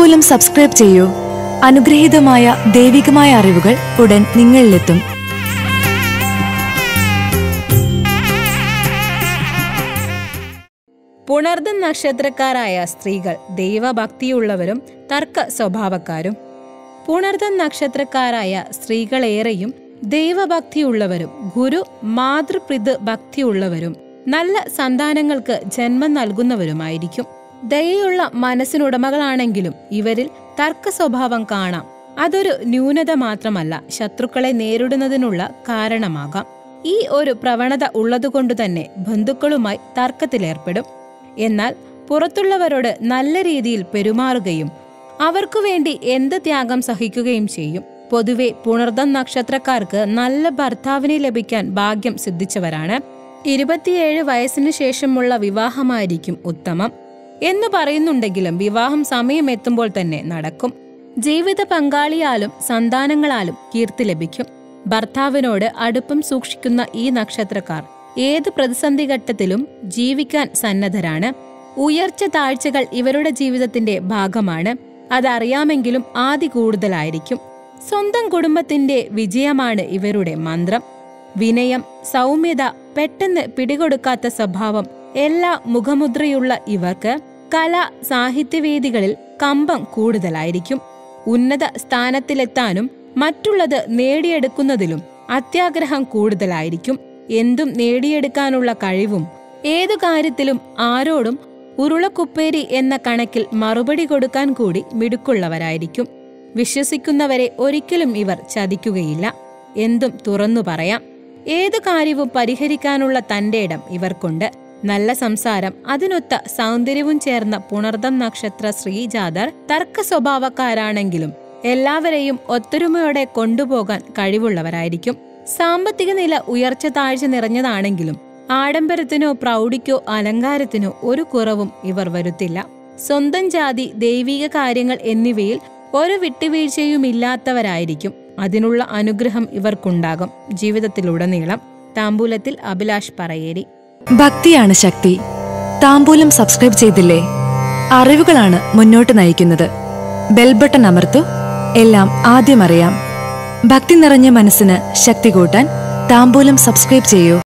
താമ്പൂലം subscribe ചെയ്യൂ അനുഗ്രഹീതമായ ദൈവികമായ അറിവുകൾ ഉടൻ നിങ്ങളിലെത്തും പുണർദം നക്ഷത്രക്കാരായ സ്ത്രീകൾ ദൈവഭക്തിയുള്ളവരും തർക്ക സ്വഭാവക്കാരും പുണർദം നക്ഷത്രക്കാരായ സ്ത്രീകളേറെയും ദൈവഭക്തിയുള്ളവരും ഗുരു മാതൃപിതൃ ഭക്തിയുള്ളവരും നല്ല സന്താനങ്ങൾക്ക് ജന്മം നൽകുന്നവരുമായിരിക്കും ദയയുള്ള മനസ്സിനുടമകളാണെങ്കിലും ഇവരിൽ തർക്ക സ്വഭാവം കാണാം അതൊരു ന്യൂനത മാത്രമല്ല ശത്രുക്കളെ നേരിടുന്നതിനുള്ള കാരണമാകാം ഈ ഒരു പ്രവണത ഉള്ളതുകൊണ്ടു തന്നെ ബന്ധുക്കളുമായി തർക്കത്തിലേർപ്പെടും എന്നാൽ പുറത്തുള്ളവരോട് നല്ല രീതിയിൽ പെരുമാറുകയും അവർക്കു വേണ്ടി എന്ത് ത്യാഗം സഹിക്കുകയും ചെയ്യും പൊതുവെ പുണർദം നക്ഷത്രക്കാർക്ക് നല്ല ഭർത്താവിനെ ലഭിക്കാൻ ഭാഗ്യം സിദ്ധിച്ചവരാണ് ഇരുപത്തിയേഴ് വയസ്സിനു ശേഷമുള്ള വിവാഹമായിരിക്കും ഉത്തമം എന്ന് പറയുന്നുണ്ടെങ്കിലും വിവാഹം സമയമെത്തുമ്പോൾ തന്നെ നടക്കും ജീവിത പങ്കാളിയാലും സന്താനങ്ങളാലും കീർത്തി ലഭിക്കും ഭർത്താവിനോട് അടുപ്പം സൂക്ഷിക്കുന്ന ഈ നക്ഷത്രക്കാർ ഏത് പ്രതിസന്ധി ഘട്ടത്തിലും ജീവിക്കാൻ സന്നദ്ധരാണ് ഉയർച്ച താഴ്ചകൾ ഇവരുടെ ജീവിതത്തിന്റെ ഭാഗമാണ് അതറിയാമെങ്കിലും ആദി കൂടുതലായിരിക്കും സ്വന്തം കുടുംബത്തിന്റെ വിജയമാണ് ഇവരുടെ മന്ത്രം വിനയം സൗമ്യത പെട്ടെന്ന് പിടികൊടുക്കാത്ത സ്വഭാവം എല്ലാ മുഖമുദ്രയുള്ള ഇവർക്ക് കല സാഹിത്യവേദികളിൽ കമ്പം കൂടുതലായിരിക്കും ഉന്നത സ്ഥാനത്തിലെത്താനും മറ്റുള്ളത് നേടിയെടുക്കുന്നതിലും അത്യാഗ്രഹം കൂടുതലായിരിക്കും എന്തും നേടിയെടുക്കാനുള്ള കഴിവും ഏതു കാര്യത്തിലും ആരോടും ഉരുളക്കുപ്പേരി എന്ന കണക്കിൽ മറുപടി കൊടുക്കാൻ കൂടി മിടുക്കുള്ളവരായിരിക്കും വിശ്വസിക്കുന്നവരെ ഒരിക്കലും ഇവർ ചതിക്കുകയില്ല എന്തും തുറന്നു പറയാം ഏതു കാര്യവും പരിഹരിക്കാനുള്ള തന്റെ ഇടം ഇവർക്കുണ്ട് നല്ല സംസാരം അതിനൊത്ത സൗന്ദര്യവും ചേർന്ന പുണർദം നക്ഷത്ര ശ്രീജാതർ തർക്ക സ്വഭാവക്കാരാണെങ്കിലും എല്ലാവരെയും ഒത്തൊരുമയോടെ കൊണ്ടുപോകാൻ കഴിവുള്ളവരായിരിക്കും സാമ്പത്തിക നില ഉയർച്ച താഴ്ച നിറഞ്ഞതാണെങ്കിലും ആഡംബരത്തിനോ പ്രൗഢിക്കോ അലങ്കാരത്തിനോ ഒരു കുറവും ഇവർ വരുത്തില്ല സ്വന്തം ജാതി ദൈവിക കാര്യങ്ങൾ എന്നിവയിൽ ഒരു വിട്ടുവീഴ്ചയുമില്ലാത്തവരായിരിക്കും അതിനുള്ള അനുഗ്രഹം ഇവർക്കുണ്ടാകും ജീവിതത്തിലുടനീളം താമ്പൂലത്തിൽ അഭിലാഷ് പറയേരി ഭക്തിയാണ് ശക്തി താമ്പൂലം സബ്സ്ക്രൈബ് ചെയ്തില്ലേ അറിവുകളാണ് മുന്നോട്ട് നയിക്കുന്നത് ബെൽബട്ടൺ അമർത്തു എല്ലാം ആദ്യം അറിയാം ഭക്തി നിറഞ്ഞ മനസ്സിന് ശക്തി കൂട്ടാൻ താമ്പൂലം സബ്സ്ക്രൈബ് ചെയ്യൂ